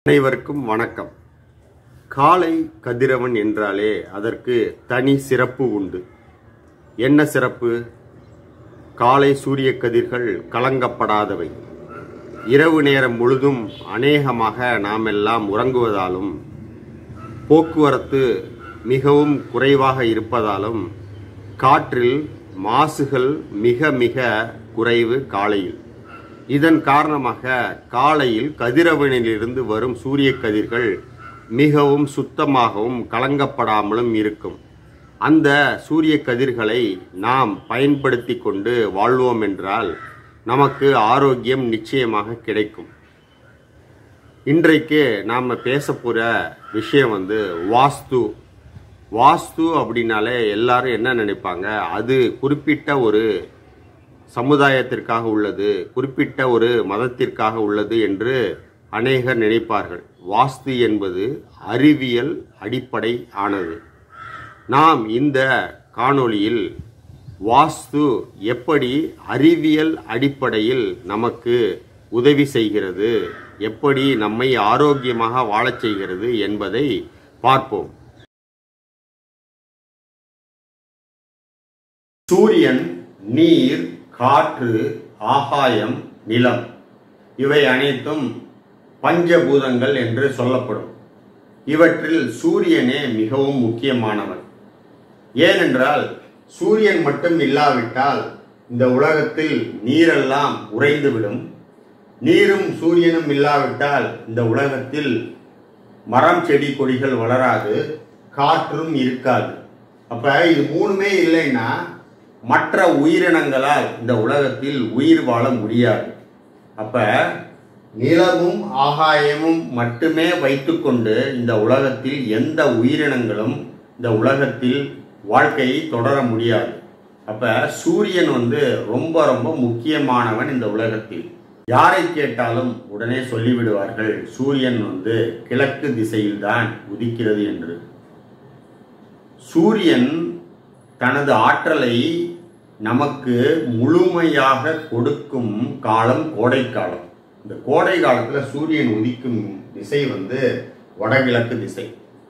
அனைவருக்கும் வணக்கம் காலை கதிரவன் என்றாலே அதற்கு தனி சிறப்பு உண்டு என்ன சிறப்பு காலை சூரிய கதிர்கள் கலங்கப்படாதவை இரவு நேரம் முழுதும் அநேகமாக நாம் எல்லாம் உறங்குவதாலும் போக்குவரத்து மிகவும் குறைவாக இருப்பதாலும் காற்றில் மாசுகள் மிக மிக குறைவு காலையில் இதன் காரணமாக காலையில் கதிரவனிலிருந்து வரும் சூரிய கதிர்கள் மிகவும் சுத்தமாகவும் கலங்கப்படாமலும் இருக்கும் அந்த சூரிய கதிர்களை நாம் பயன்படுத்தி கொண்டு வாழ்வோம் என்றால் நமக்கு ஆரோக்கியம் நிச்சயமாக கிடைக்கும் இன்றைக்கு நாம் பேச போகிற விஷயம் வந்து வாஸ்து வாஸ்து அப்படின்னாலே எல்லாரும் என்ன நினைப்பாங்க அது குறிப்பிட்ட ஒரு சமுதாயத்திற்காக உள்ளது குறிப்பிட்ட ஒரு மதத்திற்காக உள்ளது என்று அநேகர் நினைப்பார்கள் வாஸ்து என்பது அறிவியல் அடிப்படை ஆனது நாம் இந்த காணொளியில் வாஸ்து எப்படி அறிவியல் அடிப்படையில் நமக்கு உதவி செய்கிறது எப்படி நம்மை ஆரோக்கியமாக வாழச் செய்கிறது என்பதை பார்ப்போம் சூரியன் நீர் காற்று ஆகாயம் நிலம் இவை அனைத்தும் பஞ்சபூதங்கள் என்று சொல்லப்படும் இவற்றில் சூரியனே மிகவும் முக்கியமானவன் ஏனென்றால் சூரியன் மட்டும் இல்லாவிட்டால் இந்த உலகத்தில் நீரெல்லாம் உறைந்துவிடும் நீரும் சூரியனும் இல்லாவிட்டால் இந்த உலகத்தில் மரம் செடி கொடிகள் வளராது காற்றும் இருக்காது அப்ப இது மூணுமே இல்லைன்னா மற்ற உயிரினங்களால் இந்த உலகத்தில் உயிர் வாழ முடியாது அப்ப நிலமும் ஆகாயமும் மட்டுமே வைத்துக்கொண்டு இந்த உலகத்தில் எந்த உயிரினங்களும் இந்த உலகத்தில் வாழ்க்கையை தொடர முடியாது அப்ப சூரியன் வந்து ரொம்ப ரொம்ப முக்கியமானவன் இந்த உலகத்தில் யாரை கேட்டாலும் உடனே சொல்லிவிடுவார்கள் சூரியன் வந்து கிழக்கு திசையில்தான் உதிக்கிறது என்று சூரியன் தனது ஆற்றலை நமக்கு முழுமையாக கொடுக்கும் காலம் கோடை காலம் இந்த கோடை காலத்துல சூரியன் உதிக்கும் திசை வந்து வடகிழக்கு திசை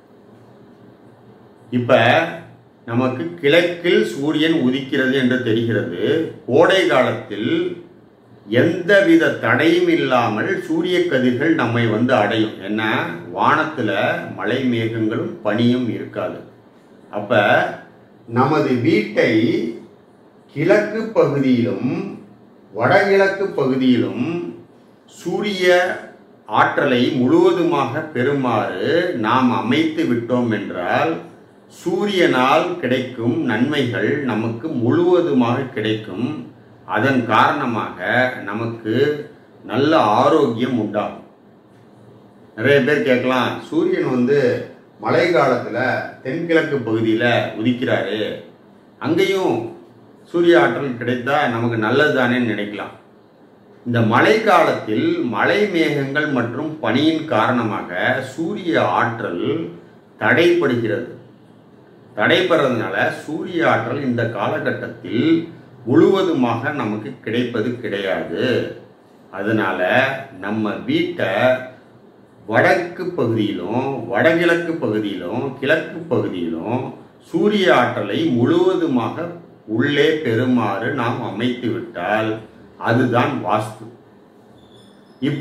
இப்ப நமக்கு கிழக்கில் சூரியன் உதிக்கிறது என்று தெரிகிறது கோடை காலத்தில் எந்தவித தடையும் இல்லாமல் சூரிய கதிர்கள் நம்மை வந்து அடையும் என்ன வானத்துல மழை மேகங்களும் பனியும் இருக்காது அப்ப நமது வீட்டை கிழக்கு பகுதியிலும் வடகிழக்கு பகுதியிலும் சூரிய ஆற்றலை முழுவதுமாக பெறுமாறு நாம் அமைத்து விட்டோம் என்றால் சூரியனால் கிடைக்கும் நன்மைகள் நமக்கு முழுவதுமாக கிடைக்கும் அதன் காரணமாக நமக்கு நல்ல ஆரோக்கியம் உண்டாகும் நிறைய பேர் கேட்கலாம் சூரியன் வந்து மழை காலத்துல தென்கிழக்கு பகுதியில உதிக்கிறாரு அங்கேயும் சூரிய ஆற்றல் கிடைத்தா நமக்கு நல்லதுதானேன்னு நினைக்கலாம் இந்த மழை காலத்தில் மழை மேகங்கள் மற்றும் பனியின் காரணமாக சூரிய ஆற்றல் தடைப்படுகிறது தடைப்படுறதுனால சூரிய ஆற்றல் இந்த காலகட்டத்தில் முழுவதுமாக நமக்கு கிடைப்பது கிடையாது அதனால நம்ம வீட்டை வடக்கு பகுதியிலும் வடகிழக்கு பகுதியிலும் கிழக்கு பகுதியிலும் சூரிய ஆற்றலை முழுவதுமாக உள்ளே பெறுமாறு நாம் அமைத்து விட்டால் அதுதான் வாஸ்து இப்ப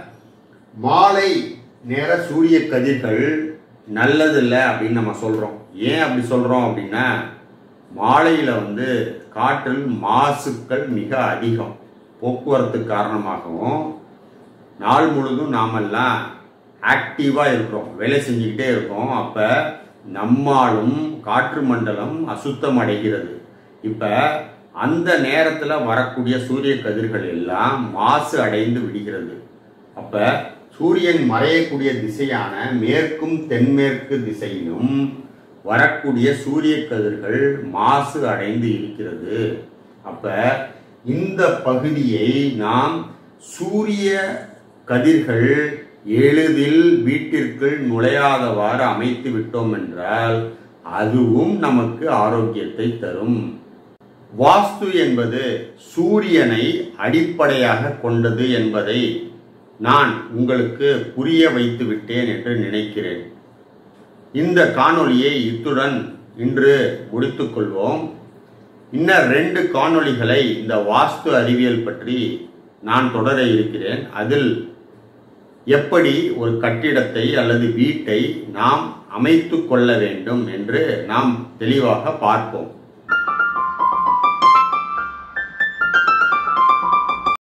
மாலை நேர சூரிய கதிர்கள் நல்லதில்லை அப்படின்னு நம்ம சொல்றோம் ஏன் அப்படி சொல்றோம் அப்படின்னா மாலையில வந்து காற்றில் மாசுக்கள் மிக அதிகம் போக்குவரத்து காரணமாகவும் நாள் முழுதும் நாமெல்லாம் ஆக்டிவாக இருக்கிறோம் வேலை செஞ்சுக்கிட்டே இருக்கோம் அப்போ நம்மாலும் காற்று மண்டலம் அசுத்தம் அடைகிறது இப்போ அந்த நேரத்தில் வரக்கூடிய சூரிய கதிர்கள் எல்லாம் மாசு அடைந்து விடுகிறது அப்போ சூரியன் மறையக்கூடிய திசையான மேற்கும் தென்மேற்கு திசையிலும் வரக்கூடிய சூரிய கதிர்கள் மாசு அடைந்து இருக்கிறது அப்ப இந்த பகுதியை நாம் சூரிய கதிர்கள் எளிதில் வீட்டிற்குள் நுழையாதவாறு அமைத்து விட்டோம் என்றால் அதுவும் நமக்கு ஆரோக்கியத்தை தரும் வாஸ்து என்பது சூரியனை அடிப்படையாக கொண்டது என்பதை நான் உங்களுக்கு புரிய வைத்து விட்டேன் என்று நினைக்கிறேன் இந்த காணொளியை இத்துடன் இன்று முடித்துக்கொள்வோம் இன்னும் ரெண்டு காணொளிகளை இந்த வாஸ்து அறிவியல் பற்றி நான் தொடர இருக்கிறேன் அதில் எப்படி ஒரு கட்டிடத்தை அல்லது வீட்டை நாம் அமைத்து கொள்ள வேண்டும் என்று நாம் தெளிவாக பார்ப்போம்